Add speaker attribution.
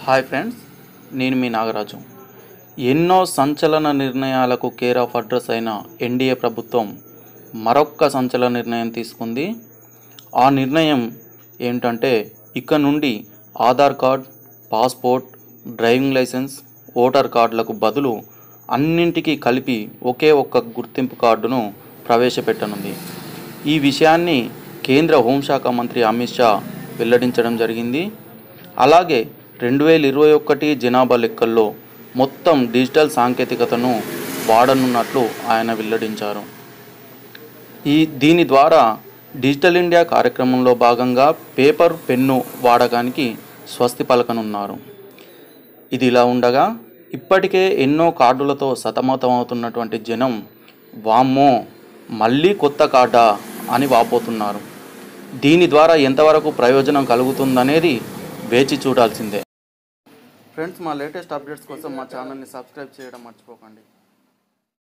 Speaker 1: hi friends నేను మీ నాగరాజు ఎన్నో సంచలన నిర్ణయాలకు కేర్ ఆఫ్ అడ్రస్ అయిన ఎన్డీఏ ప్రభుత్వం మరొక్క సంచలన నిర్ణయం తీసుకుంది ఆ నిర్ణయం ఏంటంటే ఇక నుండి Aadhaar card passport driving licence voter కార్డులకు బదులు అన్నింటికీ కలిపి ఒకే ఒక్క గుర్తింపు కార్డును ప్రవేశపెట్టనుంది ఈ విషయాన్ని కేంద్ర హోంశాఖ మంత్రి అమిత్ షా వెల్లడించడం జరిగింది అలాగే రెండు వేల ఇరవై ఒకటి జనాభా లెక్కల్లో మొత్తం డిజిటల్ సాంకేతికతను వాడనున్నట్లు ఆయన వెల్లడించారు ఈ దీని ద్వారా డిజిటల్ ఇండియా కార్యక్రమంలో భాగంగా పేపర్ పెన్ను వాడకానికి స్వస్తి పలకనున్నారు ఇది ఇలా ఉండగా ఇప్పటికే ఎన్నో కార్డులతో సతమతమవుతున్నటువంటి జనం వామ్మో మళ్ళీ కొత్త కార్డా అని వాపోతున్నారు దీని ద్వారా ఎంతవరకు ప్రయోజనం కలుగుతుందనేది వేచి చూడాల్సిందే ఫ్రెండ్స్ మా లేటెస్ట్ అప్డేట్స్ కోసం మా ఛానల్ని సబ్స్క్రైబ్ చేయడం మర్చిపోకండి